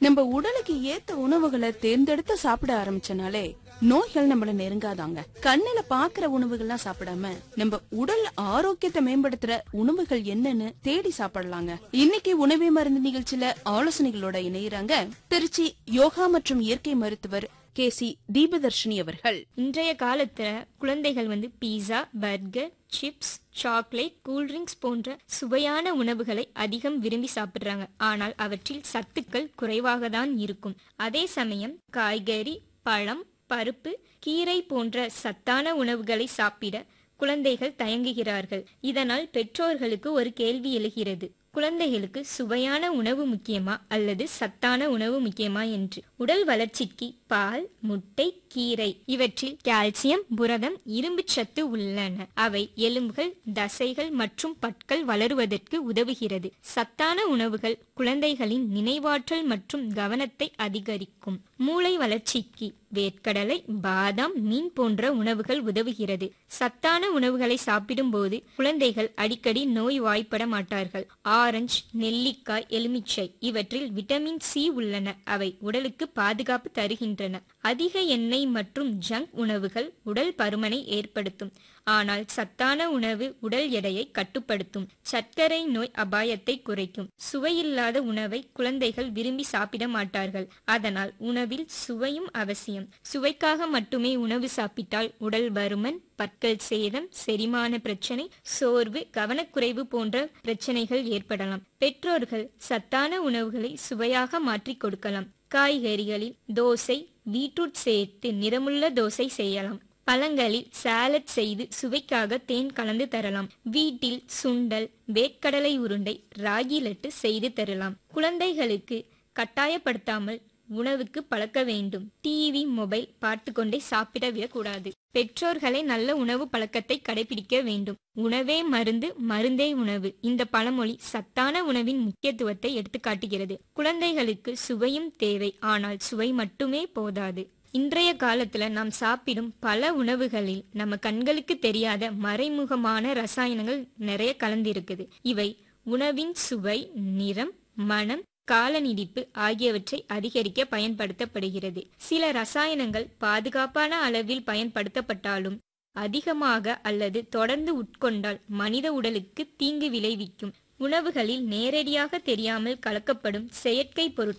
நம்ம உடலுக்கு ஏத்த உணவுகளை தேர்ந்தெடுத்து சாப்பிட ஆரம்பிச்சனாலே நோய்கள் நம்மள நெருங்காதாங்க கண்ணுல பாக்குற உணவுகள்லாம் சாப்பிடாம நம்ம உடல் ஆரோக்கியத்தை மேம்படுத்துற உணவுகள் என்னன்னு தேடி சாப்பிடலாங்க இன்னைக்கு உணவே மருந்து நிகழ்ச்சியில ஆலோசனைகளோட இணையறாங்க திருச்சி யோகா மற்றும் இயற்கை மருத்துவர் கே சி தீபதர்ஷினி அவர்கள் இன்றைய காலத்துல குழந்தைகள் வந்து pizza burger chips chocolate cool drinks போன்ற சுவையான உணவுகளை அதிகம் விரும்பி சாப்பிடுறாங்க ஆனால் அவற்றில் சத்துக்கள் குறைவாக தான் இருக்கும் அதே சமயம் காய்கறி பழம் பருப்பு கீரை போன்ற சத்தான உணவுகளை சாப்பிட குழந்தைகள் தயங்குகிறார்கள் இதனால் பெற்றோர்களுக்கு ஒரு கேள்வி எழுகிறது குழந்தைகளுக்கு சுவையான உணவு முக்கியமா அல்லது சத்தான உணவு முக்கியமா என்று உடல் வளர்ச்சிக்கு பால் முட்டை கீரை இவற்றில் கால்சியம் புரதம் இரும்பு சத்து உள்ளன அவை எலும்புகள் தசைகள் மற்றும் பற்கள் வளருவதற்கு உதவுகிறது சத்தான உணவுகள் குழந்தைகளின் நினைவாற்றல் மற்றும் கவனத்தை அதிகரிக்கும் மூளை வளர்ச்சிக்கு வேர்க்கடலை பாதாம் மீன் போன்ற உணவுகள் உதவுகிறது சத்தான உணவுகளை சாப்பிடும்போது குழந்தைகள் அடிக்கடி நோய் வாய்ப்பட மாட்டார்கள் ஆரஞ்சு நெல்லிக்காய் எலுமிச்சை இவற்றில் விட்டமின் சி உள்ளன அவை உடலுக்கு பாதுகாப்பு தருகின்றன அதிக எண்ணெய் மற்றும் ஜங்க் உணவுகள் உடல் பருமனை ஏற்படுத்தும் ஆனால் சத்தான உணவு உடல் எடையை கட்டுப்படுத்தும் சர்க்கரை நோய் அபாயத்தை குறைக்கும் சுவையில்லாத உணவை குழந்தைகள் விரும்பி சாப்பிட மாட்டார்கள் அதனால் உணவில் சுவையும் அவசியம் சுவைக்காக மட்டுமே உணவு சாப்பிட்டால் உடல் பருமன் பற்கள் சேதம் செரிமான பிரச்சனை சோர்வு கவனக்குறைவு போன்ற பிரச்சனைகள் ஏற்படலாம் பெற்றோர்கள் சத்தான உணவுகளை சுவையாக மாற்றிக் கொடுக்கலாம் காய்கறிகளில் தோசை பீட்ரூட் சேர்த்து நிறமுள்ள தோசை செய்யலாம் பழங்களில் சாலட் செய்து சுவைக்காக தேன் கலந்து தரலாம் வீட்டில் சுண்டல் வேர்க்கடலை உருண்டை ராகி லட்டு செய்து தரலாம் குழந்தைகளுக்கு கட்டாயப்படுத்தாமல் உணவுக்கு பழக்க வேண்டும் டிவி மொபைல் பார்த்து கொண்டே சாப்பிட விடக்கூடாது பெற்றோர்களை நல்ல உணவு பழக்கத்தை கடைபிடிக்க வேண்டும் உணவே மருந்து மருந்தே உணவு இந்த பழமொழி சத்தான உணவின் முக்கியத்துவத்தை எடுத்துக்காட்டுகிறது குழந்தைகளுக்கு சுவையும் தேவை ஆனால் சுவை மட்டுமே போதாது இன்றைய காலத்துல நாம் சாப்பிடும் பல உணவுகளில் நம்ம கண்களுக்கு தெரியாத மறைமுகமான ரசாயனங்கள் நிறைய கலந்திருக்குது இவை உணவின் சுவை நிறம் மனம் கால நீடிப்பு ஆகியவற்றை அதிகரிக்க பயன்படுத்தப்படுகிறது சில ரசாயனங்கள் பாதுகாப்பான அளவில் பயன்படுத்தப்பட்டாலும் அதிகமாக அல்லது தொடர்ந்து உட்கொண்டால் மனித உடலுக்கு தீங்கு விளைவிக்கும் உணவுகளில் நேரடியாக தெரியாமல் கலக்கப்படும் செயற்கை பொருட்கள்